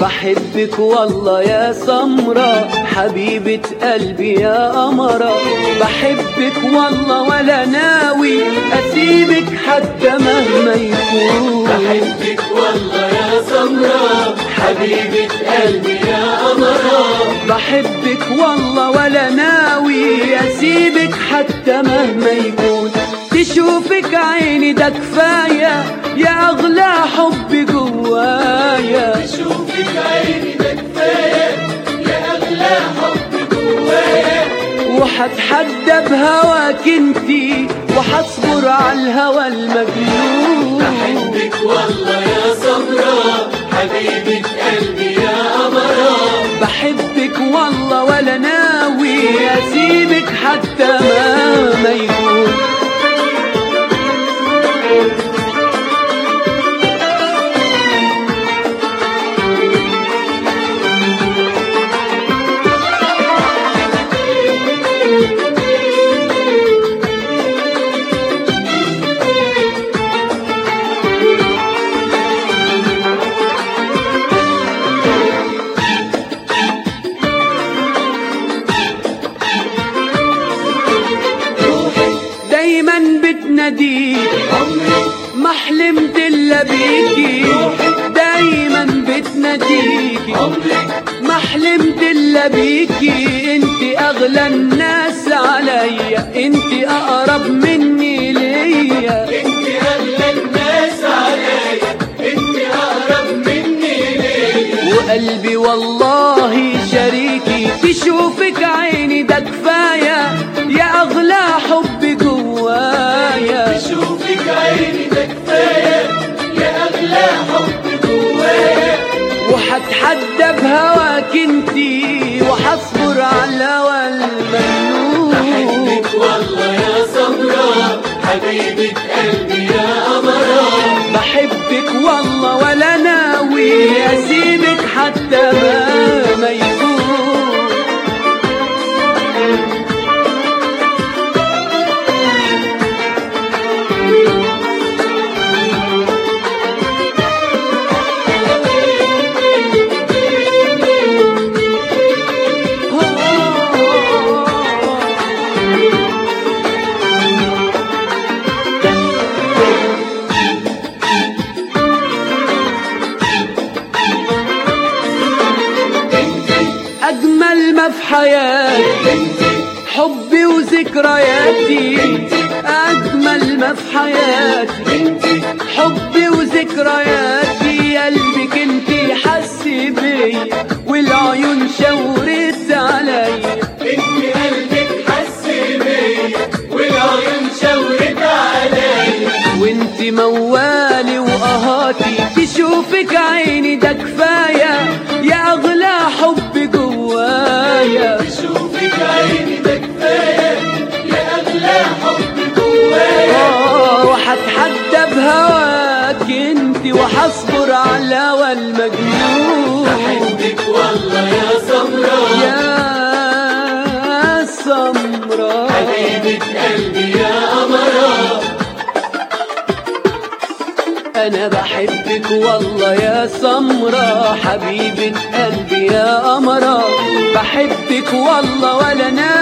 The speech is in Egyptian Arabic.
بحبك والله يا سمرة حبيبة قلبي يا قمرة بحبك والله ولا ناوي أسيبك حتى مهما يكون بحبك والله يا سمرة حبيبة قلبي يا قمرة بحبك والله ولا ناوي أسيبك حتى مهما يكون تشوفك عيني ده كفاية يا أغلى حب جوايا شوفك عيني ده كفاية يا أغلى حب جوايا وحتحدى بهواك انتي وحصبر على الهوى المجنون بحبك والله يا سمرة حبيبة قلبي يا قمرة بحبك والله ولا ناوي أسيبك حتى ما يكون دايما بتناديك عمري ما حلمت الا بيكي دايما بتناديكي عمري ما حلمت الا بيكي انت اغلى الناس عليا انت اقرب مني ليا انت أغلى الناس عليا انت أقرب مني ليا وقلبي والله شريكي تشوفك عيني ده كفايه يا اغلى حب جوايا شوفك عيني ده كفاية يا أغلى حب جوايا وحتحدى بهواك انتي وحصبر على الهوى المجنون بحبك والله يا سمرة حبيبة قلبي يا قمرة بحبك والله ولا ناوي اسيبك حتى ما ما يكون اجمل ما في حياتي حبي وذكرياتي اجمل ما في حياتي حبي وذكرياتي قلبك انتي حس بيا والعيون شاورت عليا انت قلبك حس بيا والعيون شاورت عليا وانتي موالي وقهاتي تشوفك عيني ده كفايه يا اغلى حب جوايا شوفك عيني ده كفاية يا أغلى حب جوايا آه، وحتحدى بهواك انتي وحصبر على الهوى المجنون بحبك والله يا سمرة يا سمرة حبيبة قلبي يا قمرة انا بحبك والله يا سمرة حبيبة قلبي يا قمرة بحبك والله ولا ناس